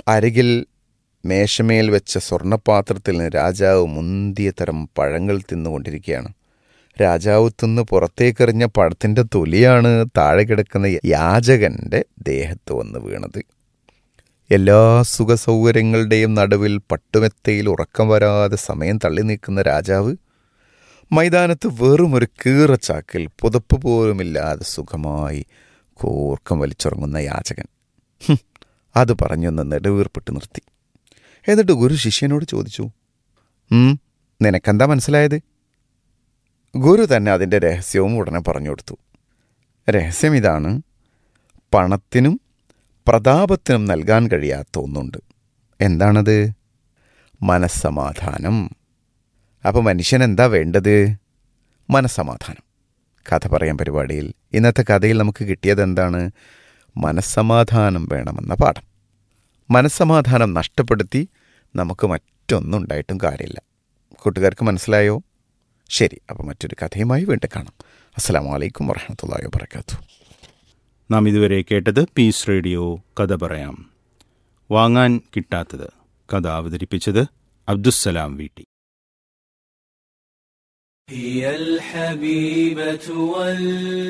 അരികിൽ മേശമേൽ വെച്ച സ്വർണ്ണപാത്രത്തിൽ നിന്ന് രാജാവ് മുന്തിയ തരം പഴങ്ങൾ തിന്നുകൊണ്ടിരിക്കുകയാണ് രാജാവ് തിന്ന് പുറത്തേക്കെറിഞ്ഞ പഴത്തിൻ്റെ തൊലിയാണ് താഴെ കിടക്കുന്ന യാചകൻ്റെ ദേഹത്ത് വന്ന് വീണത് എല്ലാ സുഖസൗകര്യങ്ങളുടെയും നടുവിൽ പട്ടുമെത്തയിൽ ഉറക്കം വരാതെ സമയം തള്ളി നീക്കുന്ന രാജാവ് മൈതാനത്ത് വെറും ഒരു കീറച്ചാക്കിൽ പുതപ്പ് പോലുമില്ലാതെ സുഖമായി കൂർക്കം വലിച്ചുറങ്ങുന്ന യാചകൻ ഹും, അത് പറഞ്ഞൊന്ന് നെടുവീർപ്പിട്ട് നിർത്തി എന്നിട്ട് ഗുരു ശിഷ്യനോട് ചോദിച്ചു "ഉം, നിനക്കെന്താ മനസ്സിലായത് ഗുരു തന്നെ അതിൻ്റെ രഹസ്യവും ഉടനെ പറഞ്ഞു കൊടുത്തു രഹസ്യം ഇതാണ് പണത്തിനും പ്രതാപത്തിനും നൽകാൻ കഴിയാത്ത ഒന്നുണ്ട് എന്താണത് മനസ്സമാധാനം അപ്പോൾ മനുഷ്യൻ എന്താ വേണ്ടത് മനസ്സമാധാനം കഥ പറയാൻ പരിപാടിയിൽ ഇന്നത്തെ കഥയിൽ നമുക്ക് കിട്ടിയത് എന്താണ് മനസ്സമാധാനം വേണമെന്ന പാഠം മനസ്സമാധാനം നഷ്ടപ്പെടുത്തി നമുക്ക് മറ്റൊന്നും ഉണ്ടായിട്ടും കാര്യമില്ല കൂട്ടുകാർക്ക് മനസ്സിലായോ ശരി അപ്പോൾ മറ്റൊരു കഥയുമായി വീണ്ടും കാണാം അസ്സാം വലൈക്കും വർഹമത്തല്ലാ വാബർക്കാത്തു നാം ഇതുവരെ കേട്ടത് പീസ് റേഡിയോ കഥ പറയാം വാങ്ങാൻ കിട്ടാത്തത് കഥ അവതരിപ്പിച്ചത് അബ്ദുസ്സലാം വീട്ടി هي الحبيبة وال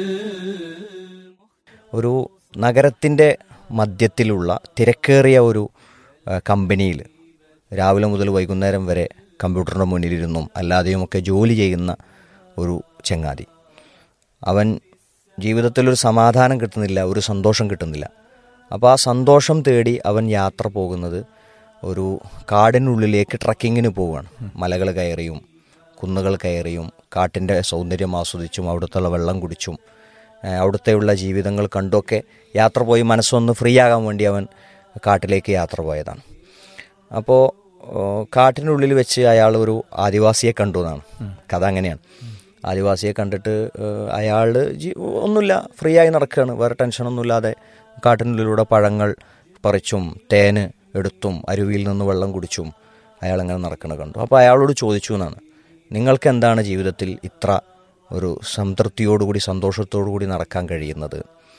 ഒരു നഗരത്തിൻ്റെ മധ്യത്തിലുള്ള തിരക്കേറിയ ഒരു കമ്പനിയിൽ രാവിലെ മുതൽ വൈകുന്നേരം വരെ കമ്പ്യൂട്ടറിൻ്റെ മുന്നിലിരുന്നും അല്ലാതെയുമൊക്കെ ജോലി ചെയ്യുന്ന ഒരു ചങ്ങാതി അവൻ ജീവിതത്തിലൊരു സമാധാനം കിട്ടുന്നില്ല ഒരു സന്തോഷം കിട്ടുന്നില്ല അപ്പോൾ ആ സന്തോഷം തേടി അവൻ യാത്ര പോകുന്നത് ഒരു കാടിനുള്ളിലേക്ക് ട്രക്കിങ്ങിന് പോവുകയാണ് മലകൾ കയറിയും കുന്നുകൾ കയറിയും കാട്ടിൻ്റെ സൗന്ദര്യം ആസ്വദിച്ചും അവിടുത്തെ വെള്ളം കുടിച്ചും ഏഹ് അവിടുത്തെയുള്ള ജീവിതങ്ങൾ കണ്ടൊക്കെ യാത്ര പോയി മനസ്സൊന്ന് ഫ്രീ ആകാൻ വേണ്ടി അവൻ കാട്ടിലേക്ക് യാത്ര പോയതാണ് അപ്പോൾ കാട്ടിനുള്ളിൽ വെച്ച് അയാൾ ഒരു ആദിവാസിയെ കണ്ടു എന്നാണ് കഥ അങ്ങനെയാണ് ആദിവാസിയെ കണ്ടിട്ട് അയാൾ ഒന്നുമില്ല ഫ്രീ ആയി നടക്കുകയാണ് വേറെ ടെൻഷനൊന്നുമില്ലാതെ കാട്ടിനുള്ളിലൂടെ പഴങ്ങൾ പറിച്ചും തേന് എടുത്തും അരുവിയിൽ നിന്ന് വെള്ളം കുടിച്ചും അയാൾ അങ്ങനെ നടക്കുന്നത് കണ്ടു അപ്പോൾ അയാളോട് ചോദിച്ചു എന്നാണ് നിങ്ങൾക്ക് എന്താണ് ജീവിതത്തിൽ ഇത്ര ഒരു സംതൃപ്തിയോടുകൂടി സന്തോഷത്തോടുകൂടി നടക്കാൻ കഴിയുന്നത്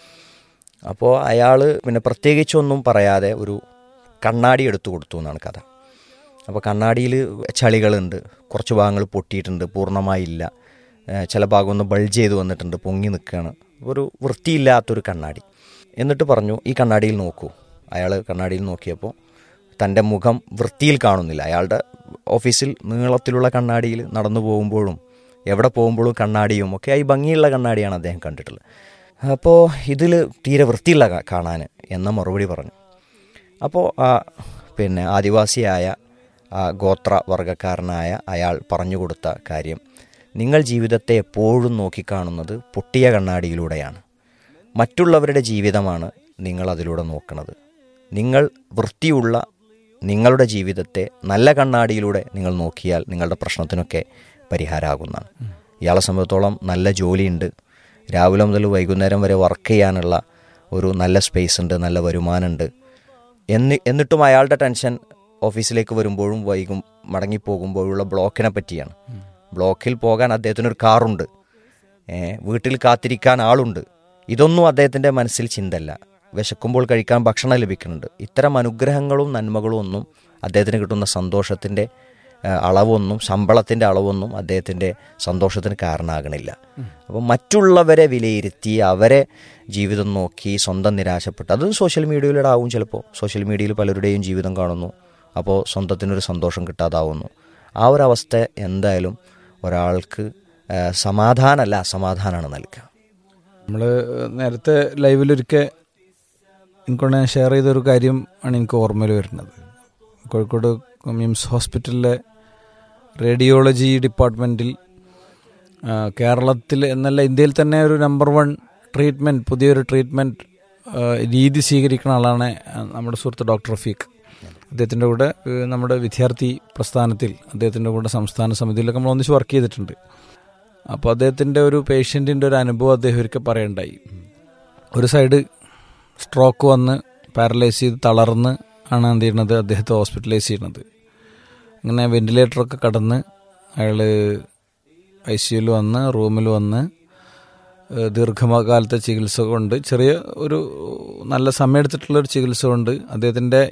അപ്പോൾ അയാൾ പിന്നെ പ്രത്യേകിച്ചൊന്നും പറയാതെ ഒരു കണ്ണാടി എടുത്തു കൊടുത്തു എന്നാണ് കഥ അപ്പോൾ കണ്ണാടിയിൽ ചളികളുണ്ട് കുറച്ച് ഭാഗങ്ങൾ പൊട്ടിയിട്ടുണ്ട് പൂർണ്ണമായില്ല ഏഹ് ചില ഭാഗം ഒന്ന് ബൾജ് ചെയ്ത് വന്നിട്ടുണ്ട് പൊങ്ങി നിൽക്കുകയാണ് ഒരു വൃത്തിയില്ലാത്തൊരു കണ്ണാടി എന്നിട്ട് പറഞ്ഞു ഈ കണ്ണാടിയിൽ നോക്കൂ അയാൾ കണ്ണാടിയിൽ നോക്കിയപ്പോൾ തൻ്റെ മുഖം വൃത്തിയിൽ കാണുന്നില്ല അയാളുടെ ഓഫീസിൽ നീളത്തിലുള്ള കണ്ണാടിയിൽ നടന്നു പോകുമ്പോഴും എവിടെ പോകുമ്പോഴും കണ്ണാടിയും ഒക്കെ ഈ ഭംഗിയുള്ള കണ്ണാടിയാണ് അദ്ദേഹം കണ്ടിട്ടുള്ളത് അപ്പോൾ ഇതിൽ തീരെ വൃത്തിയില്ല കാ- കാണാൻ എന്ന മറുപടി പറഞ്ഞു അപ്പോൾ ആ പിന്നെ ആദിവാസിയായ ആ ഗോത്ര വർഗക്കാരനായ അയാൾ പറഞ്ഞു കൊടുത്ത കാര്യം നിങ്ങൾ ജീവിതത്തെ എപ്പോഴും നോക്കിക്കാണുന്നത് പൊട്ടിയ കണ്ണാടിയിലൂടെയാണ് മറ്റുള്ളവരുടെ ജീവിതമാണ് നിങ്ങൾ അതിലൂടെ നോക്കുന്നത് നിങ്ങൾ വൃത്തിയുള്ള നിങ്ങളുടെ ജീവിതത്തെ നല്ല കണ്ണാടിയിലൂടെ നിങ്ങൾ നോക്കിയാൽ നിങ്ങളുടെ പ്രശ്നത്തിനൊക്കെ പരിഹാരമാകുന്നതാണ് ഇയാളെ സംബന്ധിച്ചോളം നല്ല ജോലിയുണ്ട് രാവിലെ മുതൽ വൈകുന്നേരം വരെ വർക്ക് ചെയ്യാനുള്ള ഒരു നല്ല സ്പേസ് ഉണ്ട് നല്ല വരുമാനമുണ്ട് എന്ന് എന്നിട്ടും അയാളുടെ ടെൻഷൻ ഓഫീസിലേക്ക് വരുമ്പോഴും വൈകും മടങ്ങിപ്പോകുമ്പോഴുള്ള ബ്ലോക്കിനെ പറ്റിയാണ് ബ്ലോക്കിൽ പോകാൻ അദ്ദേഹത്തിനൊരു കാറുണ്ട് ഏ, വീട്ടിൽ കാത്തിരിക്കാൻ ആളുണ്ട് ഇതൊന്നും അദ്ദേഹത്തിൻ്റെ മനസ്സിൽ ചിന്തല്ല വിശക്കുമ്പോൾ കഴിക്കാൻ ഭക്ഷണം ലഭിക്കുന്നുണ്ട് ഇത്തരം അനുഗ്രഹങ്ങളും നന്മകളും ഒന്നും അദ്ദേഹത്തിന് കിട്ടുന്ന സന്തോഷത്തിൻ്റെ ആ, അളവൊന്നും ശമ്പളത്തിൻ്റെ അളവൊന്നും അദ്ദേഹത്തിൻ്റെ സന്തോഷത്തിന് കാരണമാകണില്ല അപ്പം മറ്റുള്ളവരെ വിലയിരുത്തി അവരെ ജീവിതം നോക്കി സ്വന്തം നിരാശപ്പെട്ട് അതും സോഷ്യൽ മീഡിയയിലൂടെ ആവും ചിലപ്പോൾ സോഷ്യൽ മീഡിയയിൽ പലരുടെയും ജീവിതം കാണുന്നു അപ്പോൾ സ്വന്തത്തിനൊരു സന്തോഷം കിട്ടാതാവുന്നു ആ ഒരു അവസ്ഥ എന്തായാലും ഒരാൾക്ക് ആ, സമാധാനമല്ല അസമാധാനമാണ് നൽകുക നമ്മൾ നേരത്തെ ലൈവിലൊരിക്കൽ എനിക്കൊണ്ട് ഞാൻ ഷെയർ ചെയ്തൊരു കാര്യം ആണ് എനിക്ക് ഓർമ്മയിൽ വരുന്നത് കോഴിക്കോട് മിംസ് ഹോസ്പിറ്റലിലെ റേഡിയോളജി ഡിപ്പാർട്ട്മെൻറ്റിൽ ആ, കേരളത്തിൽ എന്നല്ല ഇന്ത്യയിൽ തന്നെ ഒരു നമ്പർ വൺ ട്രീറ്റ്മെൻറ്റ് പുതിയൊരു ട്രീറ്റ്മെൻറ്റ് രീതി സ്വീകരിക്കുന്ന ആളാണ് ആ, നമ്മുടെ സുഹൃത്ത് ഡോക്ടർ റഫീഖ് അദ്ദേഹത്തിൻ്റെ കൂടെ ഏഹ്, നമ്മുടെ വിദ്യാർത്ഥി പ്രസ്ഥാനത്തിൽ അദ്ദേഹത്തിൻ്റെ കൂടെ സംസ്ഥാന സമിതിയിലൊക്കെ നമ്മൾ ഒന്നിച്ച് വർക്ക് ചെയ്തിട്ടുണ്ട് അപ്പോൾ അദ്ദേഹത്തിൻ്റെ ഒരു പേഷ്യൻറ്റിൻ്റെ ഒരു അനുഭവം അദ്ദേഹം ഒരിക്കൽ പറയണ്ടായി ഒരു സൈഡ് സ്ട്രോക്ക് വന്ന് പാരലൈസ് ചെയ്ത് തളർന്ന് ആണ് എന്ത് ചെയ്യുന്നത് അദ്ദേഹത്തെ ഹോസ്പിറ്റലൈസ് ചെയ്യുന്നത് അങ്ങനെ വെന്റിലേറ്ററൊക്കെ കടന്ന് അയാൾ ഐ സിയുയിൽ വന്ന് റൂമിൽ വന്ന് ഏഹ് ദീർഘകാലത്തെ ചികിത്സ കൊണ്ട് ചെറിയ ഒരു നല്ല സമയമെടുത്തിട്ടുള്ള ഒരു ചികിത്സ കൊണ്ട് അദ്ദേഹത്തിൻ്റെ